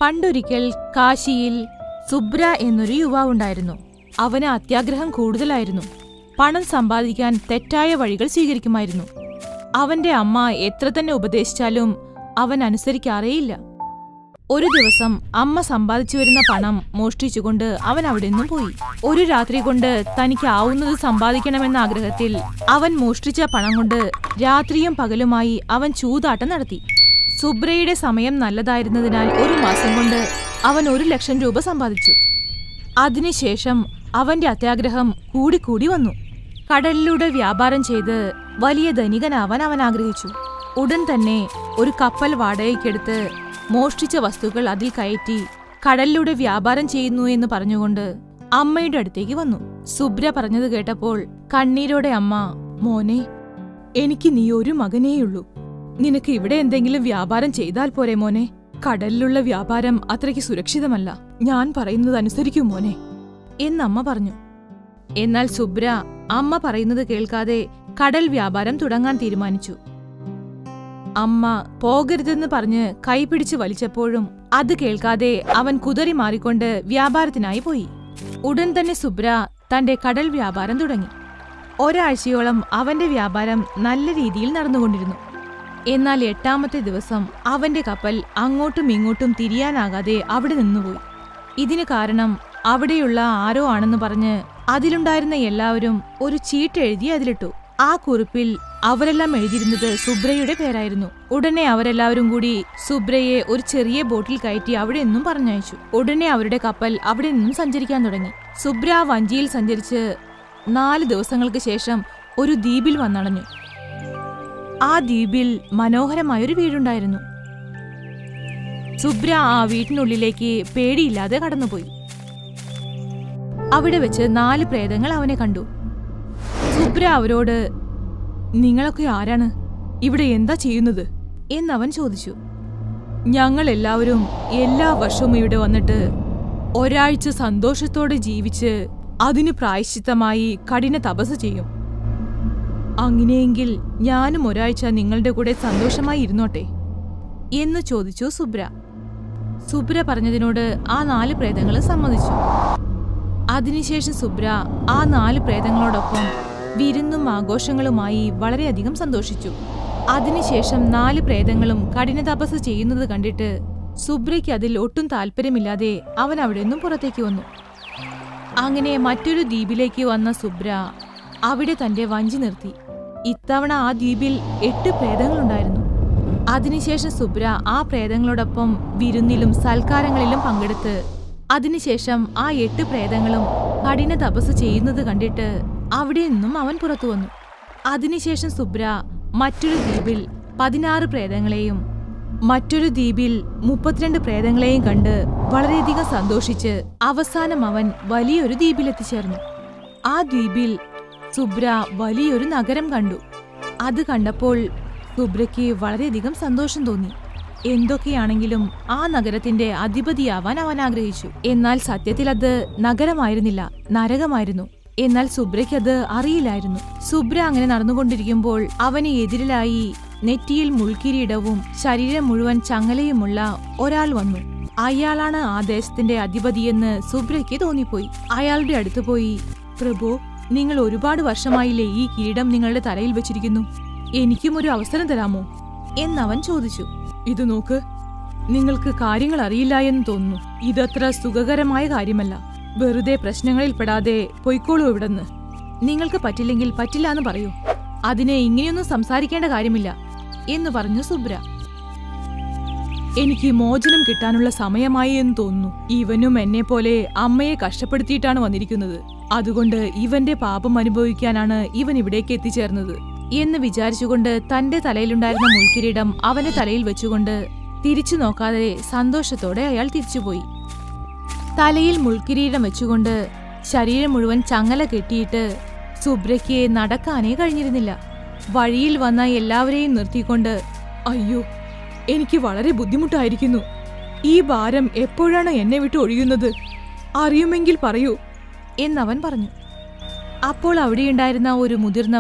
പണ്ടൊരിക്കൽ കാശിയിൽ സുബ്ര എന്നൊരു യുവാവുണ്ടായിരുന്നു അവന് അത്യാഗ്രഹം കൂടുതലായിരുന്നു പണം സമ്പാദിക്കാൻ തെറ്റായ വഴികൾ സ്വീകരിക്കുമായിരുന്നു അവന്റെ അമ്മ എത്ര തന്നെ ഉപദേശിച്ചാലും അവൻ അനുസരിക്കാറേയില്ല ഒരു ദിവസം അമ്മ സമ്പാദിച്ചു വരുന്ന പണം മോഷ്ടിച്ചുകൊണ്ട് അവൻ അവിടെ നിന്നും പോയി ഒരു രാത്രി കൊണ്ട് തനിക്ക് ആവുന്നത് സമ്പാദിക്കണമെന്ന ആഗ്രഹത്തിൽ അവൻ മോഷ്ടിച്ച പണം കൊണ്ട് രാത്രിയും പകലുമായി അവൻ ചൂതാട്ടം നടത്തി സുബ്രയുടെ സമയം നല്ലതായിരുന്നതിനാൽ ഒരു മാസം കൊണ്ട് അവൻ ഒരു ലക്ഷം രൂപ സമ്പാദിച്ചു അതിനുശേഷം അവന്റെ അത്യാഗ്രഹം കൂടിക്കൂടി വന്നു കടലിലൂടെ വ്യാപാരം ചെയ്ത് വലിയ ധനികനാവാൻ അവൻ ആഗ്രഹിച്ചു ഉടൻ തന്നെ ഒരു കപ്പൽ വാടകയ്ക്കെടുത്ത് മോഷ്ടിച്ച വസ്തുക്കൾ അതിൽ കയറ്റി കടലിലൂടെ വ്യാപാരം ചെയ്യുന്നു എന്ന് പറഞ്ഞുകൊണ്ട് അമ്മയുടെ അടുത്തേക്ക് വന്നു സുബ്ര പറഞ്ഞത് കേട്ടപ്പോൾ കണ്ണീരോടെ അമ്മ മോനെ എനിക്ക് നീ ഒരു മകനേയുള്ളൂ നിനക്ക് ഇവിടെ എന്തെങ്കിലും വ്യാപാരം ചെയ്താൽ പോരെ മോനെ കടലിലുള്ള വ്യാപാരം അത്രയ്ക്ക് സുരക്ഷിതമല്ല ഞാൻ പറയുന്നത് അനുസരിക്കൂ മോനെ എന്നമ്മ പറഞ്ഞു എന്നാൽ സുബ്ര അമ്മ പറയുന്നത് കേൾക്കാതെ കടൽ വ്യാപാരം തുടങ്ങാൻ തീരുമാനിച്ചു അമ്മ പോകരുതെന്ന് പറഞ്ഞ് കൈപിടിച്ച് വലിച്ചപ്പോഴും അത് കേൾക്കാതെ അവൻ കുതറി മാറിക്കൊണ്ട് വ്യാപാരത്തിനായി പോയി ഉടൻ തന്നെ സുബ്ര തന്റെ കടൽ വ്യാപാരം തുടങ്ങി ഒരാഴ്ചയോളം അവന്റെ വ്യാപാരം നല്ല രീതിയിൽ നടന്നുകൊണ്ടിരുന്നു എന്നാൽ എട്ടാമത്തെ ദിവസം അവന്റെ കപ്പൽ അങ്ങോട്ടും ഇങ്ങോട്ടും തിരിയാനാകാതെ അവിടെ നിന്നുപോയി ഇതിന് കാരണം അവിടെയുള്ള ആരോ ആണെന്ന് പറഞ്ഞ് അതിലുണ്ടായിരുന്ന എല്ലാവരും ഒരു ചീട്ട് എഴുതി അതിലിട്ടു ആ കുറിപ്പിൽ അവരെല്ലാം എഴുതിയിരുന്നത് സുബ്രയുടെ പേരായിരുന്നു ഉടനെ അവരെല്ലാവരും കൂടി സുബ്രയെ ഒരു ചെറിയ ബോട്ടിൽ കയറ്റി അവിടെ നിന്നും പറഞ്ഞയച്ചു ഉടനെ അവരുടെ കപ്പൽ അവിടെ നിന്നും സഞ്ചരിക്കാൻ തുടങ്ങി സുബ്ര ആ വഞ്ചിയിൽ സഞ്ചരിച്ച് നാല് ദിവസങ്ങൾക്ക് ശേഷം ഒരു ദ്വീപിൽ വന്നണഞ്ഞു ആ ദ്വീപിൽ മനോഹരമായൊരു വീടുണ്ടായിരുന്നു സുബ്ര ആ വീട്ടിനുള്ളിലേക്ക് പേടിയില്ലാതെ കടന്നുപോയി അവിടെ വെച്ച് നാല് പ്രേതങ്ങൾ അവനെ കണ്ടു സുബ്ര അവരോട് നിങ്ങളൊക്കെ ആരാണ് ഇവിടെ എന്താ ചെയ്യുന്നത് എന്നവൻ ചോദിച്ചു ഞങ്ങൾ എല്ലാവരും എല്ലാ വർഷവും ഇവിടെ വന്നിട്ട് ഒരാഴ്ച സന്തോഷത്തോടെ ജീവിച്ച് അതിന് പ്രായശ്ചിത്തമായി കഠിന തപസ് ചെയ്യും അങ്ങനെയെങ്കിൽ ഞാനും ഒരാഴ്ച നിങ്ങളുടെ കൂടെ സന്തോഷമായി ഇരുന്നോട്ടെ എന്ന് ചോദിച്ചു സുബ്ര സുബ്ര പറഞ്ഞതിനോട് ആ നാല് പ്രേതങ്ങൾ സമ്മതിച്ചു അതിനുശേഷം സുബ്ര ആ നാല് പ്രേതങ്ങളോടൊപ്പം വിരുന്നും ആഘോഷങ്ങളുമായി വളരെയധികം സന്തോഷിച്ചു അതിനുശേഷം നാല് പ്രേതങ്ങളും കഠിന തപസ് ചെയ്യുന്നത് കണ്ടിട്ട് സുബ്രയ്ക്ക് അതിൽ ഒട്ടും താല്പര്യമില്ലാതെ അവൻ അവിടെ നിന്നും പുറത്തേക്ക് വന്നു അങ്ങനെ മറ്റൊരു ദ്വീപിലേക്ക് വന്ന സുബ്ര അവിടെ തന്റെ വഞ്ചി നിർത്തി ഇത്തവണ ആ ദ്വീപിൽ എട്ട് പ്രേതങ്ങളുണ്ടായിരുന്നു അതിനുശേഷം സുബ്ര ആ പ്രേതങ്ങളോടൊപ്പം വിരുന്നിലും സൽക്കാരങ്ങളിലും പങ്കെടുത്ത് അതിനുശേഷം ആ എട്ട് പ്രേതങ്ങളും കഠിന തപസ് ചെയ്യുന്നത് കണ്ടിട്ട് അവിടെ നിന്നും അവൻ പുറത്തു വന്നു അതിനുശേഷം സുബ്ര മറ്റൊരു ദ്വീപിൽ പതിനാറ് പ്രേതങ്ങളെയും മറ്റൊരു ദ്വീപിൽ മുപ്പത്തിരണ്ട് പ്രേതങ്ങളെയും കണ്ട് വളരെയധികം സന്തോഷിച്ച് അവസാനം അവൻ വലിയൊരു ദ്വീപിലെത്തിച്ചേർന്നു ആ ദ്വീപിൽ സുബ്ര വലിയൊരു നഗരം കണ്ടു അത് കണ്ടപ്പോൾ സുബ്രയ്ക്ക് വളരെയധികം സന്തോഷം തോന്നി എന്തൊക്കെയാണെങ്കിലും ആ നഗരത്തിന്റെ അധിപതിയാവാൻ അവൻ ആഗ്രഹിച്ചു എന്നാൽ സത്യത്തിൽ അത് നഗരമായിരുന്നില്ല നരകമായിരുന്നു എന്നാൽ സുബ്രയ്ക്ക് അത് അറിയില്ലായിരുന്നു സുബ്ര അങ്ങനെ നടന്നുകൊണ്ടിരിക്കുമ്പോൾ അവന് എതിരിലായി നെറ്റിയിൽ മുൾക്കിരീടവും ശരീരം മുഴുവൻ ചങ്ങലയുമുള്ള ഒരാൾ വന്നു അയാളാണ് ആ ദേശത്തിന്റെ അധിപതിയെന്ന് സുബ്രയ്ക്ക് തോന്നിപ്പോയി അയാളുടെ അടുത്ത് പോയി പ്രഭു നിങ്ങൾ ഒരുപാട് വർഷമായില്ലേ ഈ കിരീടം നിങ്ങളുടെ തലയിൽ വെച്ചിരിക്കുന്നു എനിക്കും ഒരു അവസരം തരാമോ എന്നവൻ ചോദിച്ചു ഇത് നോക്ക് നിങ്ങൾക്ക് കാര്യങ്ങൾ അറിയില്ല എന്ന് തോന്നുന്നു ഇതത്ര സുഖകരമായ കാര്യമല്ല വെറുതെ പ്രശ്നങ്ങളിൽ പെടാതെ പൊയ്ക്കോളൂ ഇവിടുന്ന് നിങ്ങൾക്ക് പറ്റില്ലെങ്കിൽ പറ്റില്ല എന്ന് പറയൂ അതിനെ ഇങ്ങനെയൊന്നും സംസാരിക്കേണ്ട കാര്യമില്ല എന്ന് പറഞ്ഞു സുബ്ര എനിക്ക് മോചനം കിട്ടാനുള്ള സമയമായി എന്ന് തോന്നുന്നു ഇവനും എന്നെ പോലെ അമ്മയെ കഷ്ടപ്പെടുത്തിയിട്ടാണ് വന്നിരിക്കുന്നത് അതുകൊണ്ട് ഇവന്റെ പാപം അനുഭവിക്കാനാണ് ഇവൻ ഇവിടേക്ക് എത്തിച്ചേർന്നത് എന്ന് വിചാരിച്ചുകൊണ്ട് തന്റെ തലയിലുണ്ടായിരുന്ന മുൾക്കിരീടം അവന്റെ തലയിൽ വെച്ചുകൊണ്ട് തിരിച്ചു നോക്കാതെ സന്തോഷത്തോടെ അയാൾ തിരിച്ചുപോയി തലയിൽ മുൾക്കിരീടം വെച്ചുകൊണ്ട് ശരീരം മുഴുവൻ ചങ്ങല കെട്ടിയിട്ട് സുബ്രയ്ക്ക് നടക്കാനേ കഴിഞ്ഞിരുന്നില്ല വഴിയിൽ വന്ന എല്ലാവരെയും നിർത്തിക്കൊണ്ട് അയ്യോ എനിക്ക് വളരെ ബുദ്ധിമുട്ടായിരിക്കുന്നു ഈ ഭാരം എപ്പോഴാണ് എന്നെ വിട്ട് ഒഴിയുന്നത് അറിയുമെങ്കിൽ പറയൂ എന്നവൻ പറഞ്ഞു അപ്പോൾ അവിടെയുണ്ടായിരുന്ന ഒരു മുതിർന്നവർ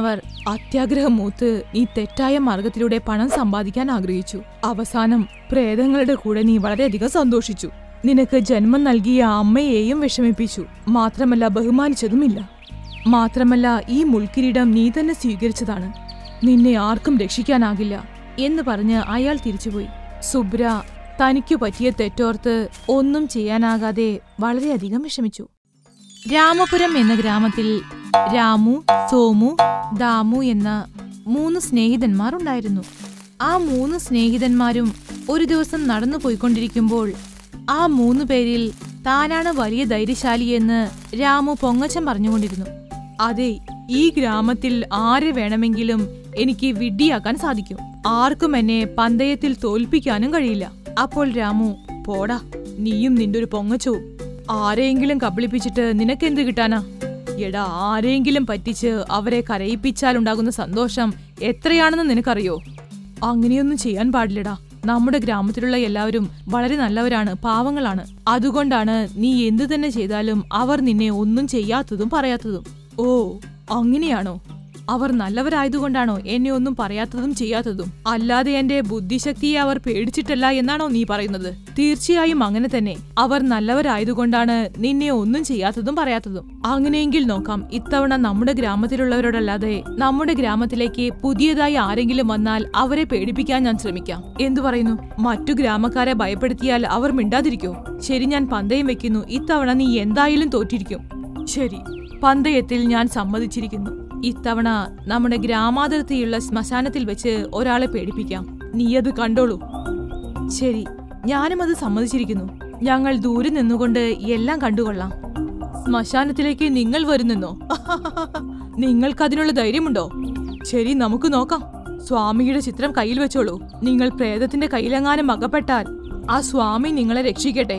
അത്യാഗ്രഹം മൂത്ത് നീ തെറ്റായ മാർഗത്തിലൂടെ പണം സമ്പാദിക്കാൻ ആഗ്രഹിച്ചു അവസാനം പ്രേതങ്ങളുടെ കൂടെ നീ വളരെയധികം സന്തോഷിച്ചു നിനക്ക് ജന്മം നൽകിയ അമ്മയെയും വിഷമിപ്പിച്ചു മാത്രമല്ല ബഹുമാനിച്ചതുമില്ല മാത്രമല്ല ഈ മുൾക്കിരീടം നീ തന്നെ സ്വീകരിച്ചതാണ് നിന്നെ ആർക്കും രക്ഷിക്കാനാകില്ല എന്ന് പറഞ്ഞ് അയാൾ തിരിച്ചുപോയി സുബ്ര തനിക്കു പറ്റിയ തെറ്റോർത്ത് ഒന്നും ചെയ്യാനാകാതെ വളരെയധികം വിഷമിച്ചു രാമപുരം എന്ന ഗ്രാമത്തിൽ രാമു സോമു ദാമു എന്ന മൂന്ന് സ്നേഹിതന്മാർ ഉണ്ടായിരുന്നു ആ മൂന്ന് സ്നേഹിതന്മാരും ഒരു ദിവസം നടന്നു പോയിക്കൊണ്ടിരിക്കുമ്പോൾ ആ മൂന്ന് പേരിൽ താനാണ് വലിയ ധൈര്യശാലിയെന്ന് രാമു പൊങ്ങച്ചം പറഞ്ഞുകൊണ്ടിരുന്നു അതെ ഈ ഗ്രാമത്തിൽ ആരെ വേണമെങ്കിലും എനിക്ക് വിഡ്ഢിയാക്കാൻ സാധിക്കും ആർക്കും എന്നെ പന്തയത്തിൽ തോൽപ്പിക്കാനും കഴിയില്ല അപ്പോൾ രാമു പോടാ നീയും നിന്റെ ഒരു പൊങ്ങച്ചവും ആരെയെങ്കിലും കബളിപ്പിച്ചിട്ട് നിനക്കെന്ത് കിട്ടാനാ എടാ ആരെയെങ്കിലും പറ്റിച്ച് അവരെ കരയിപ്പിച്ചാലുണ്ടാകുന്ന സന്തോഷം എത്രയാണെന്ന് നിനക്കറിയോ അങ്ങനെയൊന്നും ചെയ്യാൻ പാടില്ലടാ നമ്മുടെ ഗ്രാമത്തിലുള്ള എല്ലാവരും വളരെ നല്ലവരാണ് പാവങ്ങളാണ് അതുകൊണ്ടാണ് നീ എന്തു തന്നെ ചെയ്താലും അവർ നിന്നെ ഒന്നും ചെയ്യാത്തതും പറയാത്തതും ഓ അങ്ങനെയാണോ അവർ നല്ലവരായതുകൊണ്ടാണോ എന്നെ ഒന്നും പറയാത്തതും ചെയ്യാത്തതും അല്ലാതെ എന്റെ ബുദ്ധിശക്തിയെ അവർ പേടിച്ചിട്ടല്ല എന്നാണോ നീ പറയുന്നത് തീർച്ചയായും അങ്ങനെ തന്നെ അവർ നല്ലവരായതുകൊണ്ടാണ് നിന്നെ ഒന്നും ചെയ്യാത്തതും പറയാത്തതും അങ്ങനെയെങ്കിൽ നോക്കാം ഇത്തവണ നമ്മുടെ ഗ്രാമത്തിലുള്ളവരോടല്ലാതെ നമ്മുടെ ഗ്രാമത്തിലേക്ക് പുതിയതായി ആരെങ്കിലും വന്നാൽ അവരെ പേടിപ്പിക്കാൻ ഞാൻ ശ്രമിക്കാം എന്തു പറയുന്നു മറ്റു ഗ്രാമക്കാരെ ഭയപ്പെടുത്തിയാൽ അവർ മിണ്ടാതിരിക്കോ ശരി ഞാൻ പന്തയം വെക്കുന്നു ഇത്തവണ നീ എന്തായാലും തോറ്റിരിക്കും ശരി പന്തയത്തിൽ ഞാൻ സമ്മതിച്ചിരിക്കുന്നു ഇത്തവണ നമ്മുടെ ഗ്രാമാതിർത്തിയുള്ള ശ്മശാനത്തിൽ വെച്ച് ഒരാളെ പേടിപ്പിക്കാം നീ അത് കണ്ടോളൂ ശരി ഞാനും അത് സമ്മതിച്ചിരിക്കുന്നു ഞങ്ങൾ ദൂരെ നിന്നുകൊണ്ട് എല്ലാം കണ്ടുകൊള്ളാം ശ്മശാനത്തിലേക്ക് നിങ്ങൾ വരുന്നെന്നോ നിങ്ങൾക്കതിനുള്ള ധൈര്യമുണ്ടോ ശരി നമുക്ക് നോക്കാം സ്വാമിയുടെ ചിത്രം കയ്യിൽ വെച്ചോളൂ നിങ്ങൾ പ്രേതത്തിന്റെ കയ്യിലെങ്ങാനും അകപ്പെട്ടാൽ ആ സ്വാമി നിങ്ങളെ രക്ഷിക്കട്ടെ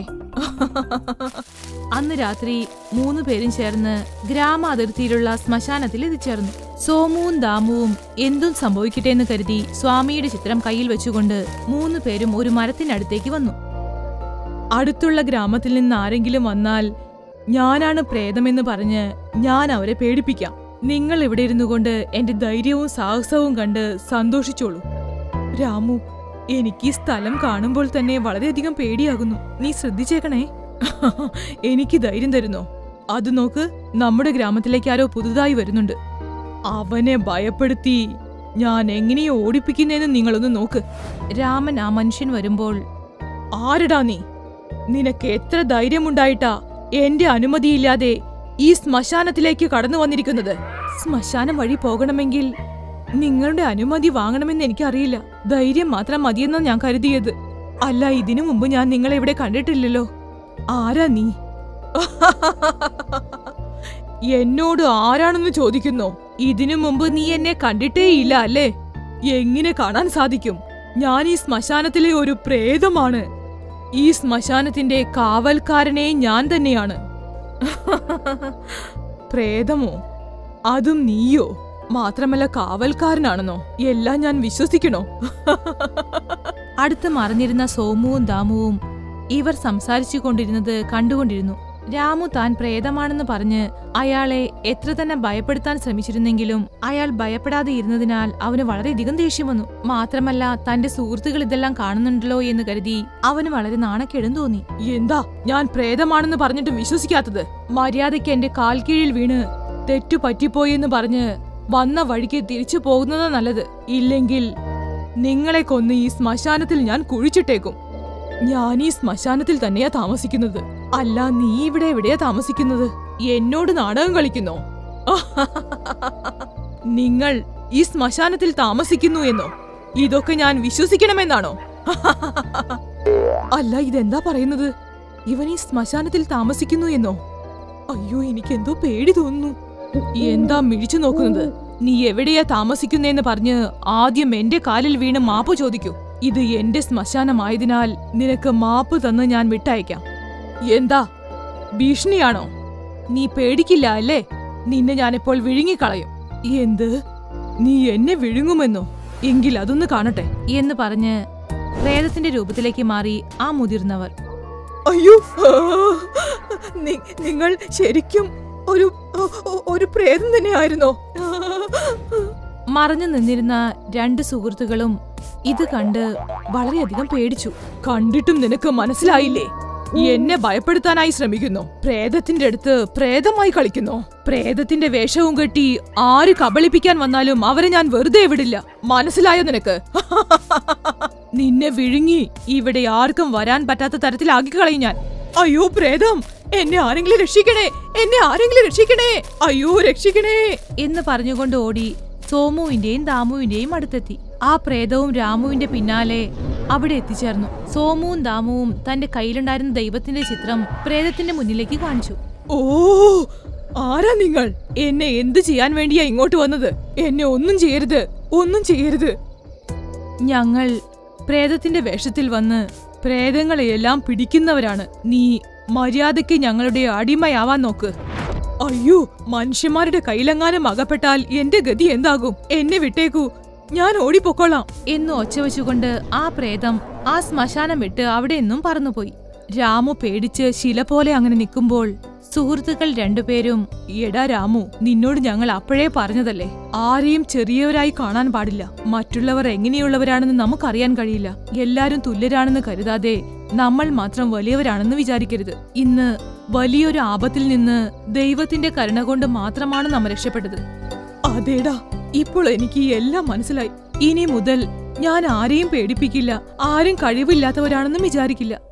അന്ന് രാത്രി മൂന്ന് പേരും ചേർന്ന് ഗ്രാമ അതിർത്തിയിലുള്ള ശ്മശാനത്തിൽ എത്തിച്ചേർന്നു സോമുവും ദാമുവും എന്തും സംഭവിക്കട്ടെ എന്ന് കരുതി സ്വാമിയുടെ ചിത്രം കയ്യിൽ വെച്ചുകൊണ്ട് മൂന്ന് പേരും ഒരു മരത്തിനടുത്തേക്ക് വന്നു അടുത്തുള്ള ഗ്രാമത്തിൽ നിന്ന് ആരെങ്കിലും വന്നാൽ ഞാനാണ് പ്രേതമെന്ന് പറഞ്ഞ് ഞാൻ അവരെ പേടിപ്പിക്കാം നിങ്ങൾ ഇവിടെ ഇരുന്നു കൊണ്ട് എന്റെ ധൈര്യവും സാഹസവും കണ്ട് സന്തോഷിച്ചോളൂ രാമു എനിക്ക് ഈ സ്ഥലം കാണുമ്പോൾ തന്നെ വളരെയധികം പേടിയാകുന്നു നീ ശ്രദ്ധിച്ചേക്കണേ എനിക്ക് ധൈര്യം തരുന്നോ അത് നോക്ക് നമ്മുടെ ഗ്രാമത്തിലേക്ക് ആരോ പുതുതായി വരുന്നുണ്ട് അവനെ ഭയപ്പെടുത്തി ഞാൻ എങ്ങനെയോ ഓടിപ്പിക്കുന്നതെന്ന് നിങ്ങളൊന്ന് നോക്ക് രാമൻ ആ മനുഷ്യൻ വരുമ്പോൾ ആരടാ നീ നിനക്ക് എത്ര ധൈര്യമുണ്ടായിട്ടാ എന്റെ അനുമതിയില്ലാതെ ഈ ശ്മശാനത്തിലേക്ക് കടന്നു വന്നിരിക്കുന്നത് ശ്മശാനം വഴി പോകണമെങ്കിൽ നിങ്ങളുടെ അനുമതി വാങ്ങണമെന്ന് എനിക്കറിയില്ല ധൈര്യം മാത്രം മതിയെന്നാ ഞാൻ കരുതിയത് അല്ല ഇതിനു മുമ്പ് ഞാൻ നിങ്ങളെ ഇവിടെ കണ്ടിട്ടില്ലല്ലോ ആരാ നീ എന്നോട് ആരാണെന്ന് ചോദിക്കുന്നോ ഇതിനു മുമ്പ് നീ എന്നെ കണ്ടിട്ടേയില്ല അല്ലേ എങ്ങനെ കാണാൻ സാധിക്കും ഞാൻ ഈ ശ്മശാനത്തിലെ ഒരു പ്രേതമാണ് ഈ ശ്മശാനത്തിന്റെ കാവൽക്കാരനെ ഞാൻ തന്നെയാണ് പ്രേതമോ അതും നീയോ മാത്രമല്ല കാവൽക്കാരനാണെന്നോ എല്ലാം ഞാൻ വിശ്വസിക്കണോ അടുത്ത് മറിഞ്ഞിരുന്ന സോമുവും ദാമുവും ഇവർ സംസാരിച്ചു കൊണ്ടിരുന്നത് കണ്ടുകൊണ്ടിരുന്നു രാമു താൻ പ്രേതമാണെന്ന് പറഞ്ഞ് അയാളെ എത്ര തന്നെ ഭയപ്പെടുത്താൻ ശ്രമിച്ചിരുന്നെങ്കിലും അയാൾ ഭയപ്പെടാതെ ഇരുന്നതിനാൽ അവന് വളരെയധികം ദേഷ്യം വന്നു മാത്രമല്ല തന്റെ സുഹൃത്തുക്കൾ ഇതെല്ലാം കാണുന്നുണ്ടല്ലോ എന്ന് കരുതി അവന് വളരെ നാണക്കേടും തോന്നി എന്താ ഞാൻ പ്രേതമാണെന്ന് പറഞ്ഞിട്ട് വിശ്വസിക്കാത്തത് മര്യാദയ്ക്ക് എന്റെ കാൽ കീഴിൽ വീണ് തെറ്റു പറ്റിപ്പോയെന്ന് പറഞ്ഞ് വന്ന വഴിക്ക് തിരിച്ചു പോകുന്നതാ നല്ലത് ഇല്ലെങ്കിൽ നിങ്ങളെ കൊന്ന് ഈ ശ്മശാനത്തിൽ ഞാൻ കുഴിച്ചിട്ടേക്കും ഞാൻ ഈ ശ്മശാനത്തിൽ തന്നെയാ താമസിക്കുന്നത് അല്ല നീ ഇവിടെ എവിടെയാ താമസിക്കുന്നത് എന്നോട് നാടകം കളിക്കുന്നോ നിങ്ങൾ ഈ ശ്മശാനത്തിൽ താമസിക്കുന്നു എന്നോ ഇതൊക്കെ ഞാൻ വിശ്വസിക്കണമെന്നാണോ അല്ല ഇതെന്താ പറയുന്നത് ഇവൻ ഈ ശ്മശാനത്തിൽ താമസിക്കുന്നു എന്നോ അയ്യോ എനിക്കെന്തോ പേടി തോന്നുന്നു എന്താ മിഴിച്ചു നോക്കുന്നത് നീ എവിടെയാ താമസിക്കുന്നേന്ന് പറഞ്ഞ് ആദ്യം എന്റെ കാലിൽ വീണ് മാപ്പ് ചോദിക്കൂ ഇത് എന്റെ ശ്മശാനമായതിനാൽ നിനക്ക് മാപ്പ് തന്ന് ഞാൻ വിട്ടയക്കാം എന്താ ഭീഷണിയാണോ നീ പേടിക്കില്ല അല്ലേ നിന്നെ ഞാനിപ്പോൾ വിഴുങ്ങിക്കളയും എന്ത് നീ എന്നെ വിഴുങ്ങുമെന്നോ എങ്കിൽ അതൊന്ന് കാണട്ടെ എന്ന് പറഞ്ഞ് പ്രേതത്തിന്റെ രൂപത്തിലേക്ക് മാറി ആ മുതിർന്നവർ അയ്യോ നിങ്ങൾ ശരിക്കും ഒരു ഒരു പ്രേതം തന്നെയായിരുന്നോ മറഞ്ഞു നിന്നിരുന്ന രണ്ട് സുഹൃത്തുക്കളും ഇത് കണ്ട് വളരെയധികം പേടിച്ചു കണ്ടിട്ടും നിനക്ക് മനസ്സിലായില്ലേ എന്നെ ഭയപ്പെടുത്താനായി ശ്രമിക്കുന്നു പ്രേതത്തിന്റെ അടുത്ത് പ്രേതമായി കളിക്കുന്നു പ്രേതത്തിന്റെ വേഷവും കെട്ടി ആര് കബളിപ്പിക്കാൻ വന്നാലും അവരെ ഞാൻ വെറുതെ വിടില്ല മനസ്സിലായോ നിനക്ക് നിന്നെ വിഴുങ്ങി ഇവിടെ ആർക്കും വരാൻ പറ്റാത്ത തരത്തിലാക്കി കളയും ഞാൻ അയ്യോ പ്രേതം എന്നെ ആരെങ്കിലും രക്ഷിക്കണേ എന്നെ ആരെങ്കിലും രക്ഷിക്കണേ അയ്യോ രക്ഷിക്കണേ എന്ന് പറഞ്ഞുകൊണ്ട് ഓടി സോമുവിന്റെയും ദാമുവിന്റെയും അടുത്തെത്തി ആ പ്രേതവും രാമുവിന്റെ പിന്നാലെ അവിടെ എത്തിച്ചേർന്നു സോമുവും ദാമുവും തന്റെ കയ്യിലുണ്ടായിരുന്ന ദൈവത്തിന്റെ ചിത്രം പ്രേതത്തിന്റെ മുന്നിലേക്ക് കാണിച്ചു ഓ ആരാ നിങ്ങൾ എന്നെ എന്ത് ചെയ്യാൻ വേണ്ടിയാ ഇങ്ങോട്ട് വന്നത് എന്നെ ഒന്നും ചെയ്യരുത് ഒന്നും ചെയ്യരുത് ഞങ്ങൾ പ്രേതത്തിന്റെ വേഷത്തിൽ വന്ന് പ്രേതങ്ങളെയെല്ലാം പിടിക്കുന്നവരാണ് നീ മര്യാദയ്ക്ക് ഞങ്ങളുടെ അടിമയാവാൻ നോക്ക് അയ്യോ മനുഷ്യന്മാരുടെ കയ്യിലെങ്ങാനും അകപ്പെട്ടാൽ എന്റെ ഗതി എന്താകും എന്നെ വിട്ടേക്കൂ ഞാൻ ഓടിപ്പൊക്കോളാം എന്ന് ഒച്ച വെച്ചുകൊണ്ട് ആ പ്രേതം ആ ശ്മശാനം വിട്ട് അവിടെ നിന്നും പറന്നുപോയി രാമു പേടിച്ച് ശില പോലെ അങ്ങനെ നിൽക്കുമ്പോൾ സുഹൃത്തുക്കൾ രണ്ടുപേരും എടാ രാമു നിന്നോട് ഞങ്ങൾ അപ്പോഴേ പറഞ്ഞതല്ലേ ആരെയും ചെറിയവരായി കാണാൻ പാടില്ല മറ്റുള്ളവർ എങ്ങനെയുള്ളവരാണെന്ന് നമുക്കറിയാൻ കഴിയില്ല എല്ലാരും തുല്യരാണെന്ന് കരുതാതെ നമ്മൾ മാത്രം വലിയവരാണെന്ന് വിചാരിക്കരുത് ഇന്ന് വലിയൊരു ആപത്തിൽ നിന്ന് ദൈവത്തിന്റെ കരുണ കൊണ്ട് മാത്രമാണ് നാം രക്ഷപ്പെട്ടത് അതേടാ ഇപ്പോൾ എനിക്ക് എല്ലാം മനസ്സിലായി ഇനി മുതൽ ഞാൻ ആരെയും പേടിപ്പിക്കില്ല ആരും കഴിവില്ലാത്തവരാണെന്നും വിചാരിക്കില്ല